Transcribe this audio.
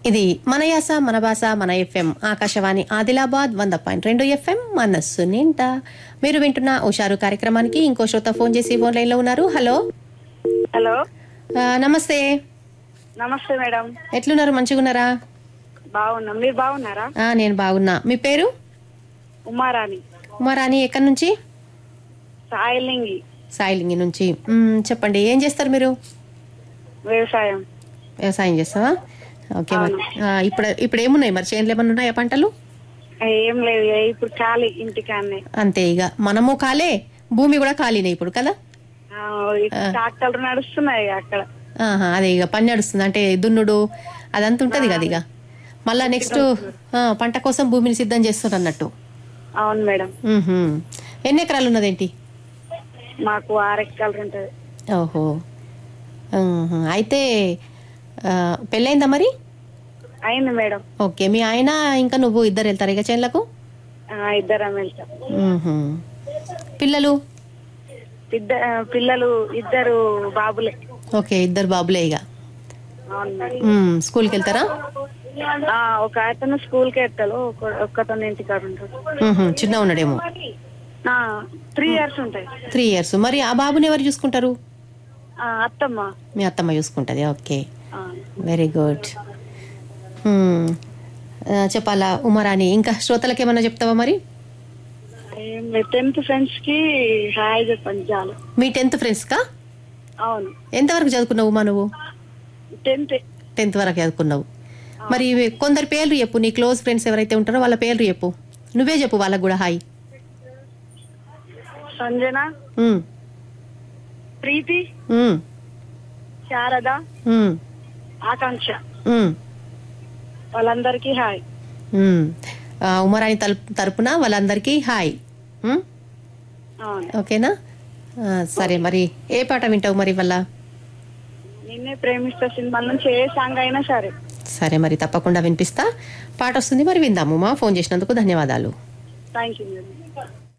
ఇది మన యాస మన భాష మన ఎఫ్ఎం ఆకాశవాణి ఆదిలాబాద్ వంద పాయింట్ రెండు ఎఫ్ఎం మనస్సు నింట మీరు వింటున్న ఉషారు కార్యక్రమానికి ఇంకో శ్రోత ఫోన్ చేసి ఫోన్ లైన్ లో ఉన్నారు హలో హలో ఆ, నమస్తే నమస్తే మేడం ఎట్లున్నారు మంచిగున్నారా బాగున్నాం మీరు బాగున్నారా ఆ, నేను బాగున్నా మీ పేరు ఉమారాణి ఉమారాణి ఎక్కడి నుంచి సాయిలింగి సాయిలింగి నుంచి మ్, చెప్పండి ఏం చేస్తారు మీరు వ్యవసాయం వ్యవసాయం చేస్తావా ఓకే మరి ఆ, ఇప్పుడు ఇప్పుడు ఏమున్నాయి మరి చేనులు ఏమన్నా ఉన్నాయా పంటలు ఏం లేదు ఇక ఇప్పుడు ఖాళీ ఇంటికాన్నే అంతే ఇక మనము కాలే భూమి కూడా ఖాళీనే ఇప్పుడు కదా ఆ, ఈ ట్రాక్టర్లు నడుస్తున్నాయి ఇక అక్కడ ఆహా, అదే ఇక పని నడుస్తుంది అంటే దున్నుడు అదంతా ఉంటది కదా ఇక మళ్ళా నెక్స్ట్ పంట కోసం భూమిని సిద్ధం చేస్తారు అన్నట్టు అవును మేడం మ్హూ. ఎన్ని ఎకరాలు ఉన్నదేంటి మాకు ఆరెక్కలు ఉంటది ఓహో మ్హూ. అయితే ఆ, పెళ్ళైందా మరి అయింది మేడం ఓకే మీ ఆయన ఇంకా నువ్వు ఇద్దరు వెళ్తారు ఇక చేనులకు ఆ, ఇద్దరం వెళ్తాం మ్హూ. పిల్లలు ఇద్ద పిల్లలు ఇద్దరు బాబులే ఓకే ఇద్దరు బాబులే ఇక అవును మేడం మ్, స్కూల్కి వెళ్తారా ఆ, ఒక అతను స్కూల్ కి వెళ్తాడు ఒక- ఒక్కతను ఇంటికాడ ఉంటాడు మ్హూ. చిన్న ఉన్నాడేమో త్రీ ఇయర్స్ ఉంటాయి త్రీ ఇయర్స్ మరి ఆ బాబుని ఎవరు చూసుకుంటారు ఆ, అత్తమ్మ మీ అత్తమ్మ చూసుకుంటది ఓకే ఆ, వెరీ గుడ్ హ్మ్. ఆ, చెప్పాలా ఉమరాని ఇంకా శ్రోతలకు ఏమన్నా చెప్తావా మరి ఏం లేదు టెన్త్ ఫ్రెండ్స్ కి హాయ్ చెప్పండి చాలు మీ టెన్త్ ఫ్రెండ్స్ కా అవును ఎంతవరకు చదువుకున్నావు ఉమా నువ్వు టెన్త్ టెన్త్ వరకు చదువుకున్నావు మరి ఇవి కొందరు పేర్లు చెప్పు నీ క్లోజ్ ఫ్రెండ్స్ ఎవరైతే ఉంటారో వాళ్ళ పేర్లు చెప్పు నువ్వే చెప్పు వాళ్ళకు కూడా హాయ్ సంజన హ్మ్. ప్రీతి హ్మ్. శారద హ్మ్. ఆకాంక్ష హ్మ్. వాళ్ళందరికీ హాయ్ హ్మ్. ఆ, ఉమరాని తరపు తరపున వాళ్ళందరికీ హాయ్ హ్మ్? అవును ఓకేనా ఆ, సరే మరి ఏ పాట వింటావు మరి వల్ల నిన్నే ప్రేమిస్తా సినిమా నుంచి ఏ సాంగ్ అయినా సరే సరే మరి తప్పకుండా వినిపిస్తా పాట వస్తుంది మరి విందాము మా ఫోన్ చేసినందుకు ధన్యవాదాలు థ్యాంక్ యూ మేడం